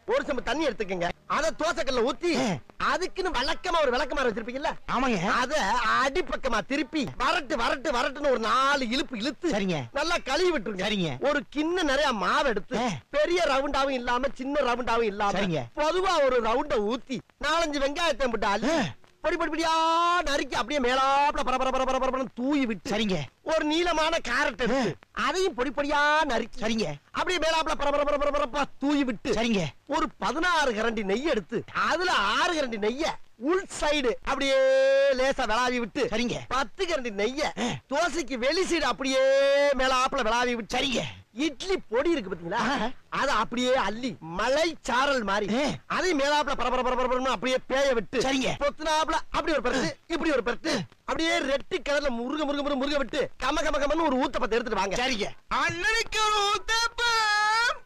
ஒரு சம்பு தண்ணி எடுத்துக்கங்க அத தோசைக்கல்ல ஊத்தி ஆ. அதுக்குன்னு வழக்கமா ஒரு விளக்கமாறு வச்சிருப்பீங்கல்ல ஆமாங்க அத அடிப்பக்கமா திருப்பி வரட்டு வரட்டு வரட்டுன்னு ஒரு நாலு இழுப்பு இழுத்து சரிங்க நல்லா கழுவி விட்டுருங்க சரிங்க. ஒரு கிண்ண நிறைய மாவு எடுத்து ஆ. பெரிய ரவுண்டாவும் இல்லாம சின்ன ரவுண்டாவும் இல்லாம சரிங்க. பொதுவா ஒரு ரவுண்ட ஊத்தி நாலஞ்சு வெங்காயத்தை போட்டு அள்ளி ஆ. பொடி பொடி பொடியா நறுக்கி அப்படியே மேலாப்ல பர பர பர பர பரபரன்னு தூவி விட்டு சரிங்க ஒரு நீளமான கேரட் எடுத்து அதையும் பொடி பொடியா நறுக்கி சரிங்க அப்படியே மேலாப்ல பர பர பர பர பரப்பா தூவி விட்டு சரிங்க ஒரு பதினாறு கரண்டி நெய் எடுத்து அதுல ஆறு கரண்டி நெய்ய உள் சைடு அப்படியே லேசா விளாவி விட்டு சரிங்க பத்து கரண்டி நெய்ய தோசைக்கு வெளி சைடு அப்படியே மேல ஆப்புல விளாவி விட்டு சரிங்க இட்லி பொடி இருக்கு பாத்தீங்களா ஆஹா. அத அப்படியே அள்ளி மலை சாரல் மாதிரி ஆ. அதையும் மேலாப்புல பரபர பரபர பரபரன்னு அப்படியே பேய விட்டு சரிங்க. பொத்துனாப்புல அப்படி ஒரு பரட்டு இப்படி ஒரு பரட்டு அப்படியே ரெட்டு கலர்ல முருக முருக முருக முருக விட்டு கம கம கமன்னு ஒரு ஊத்தப்பத்தை எடுத்துட்டு வாங்க சரிங்க அண்ணனுக்கு ஒரு ஊத்தப்பம்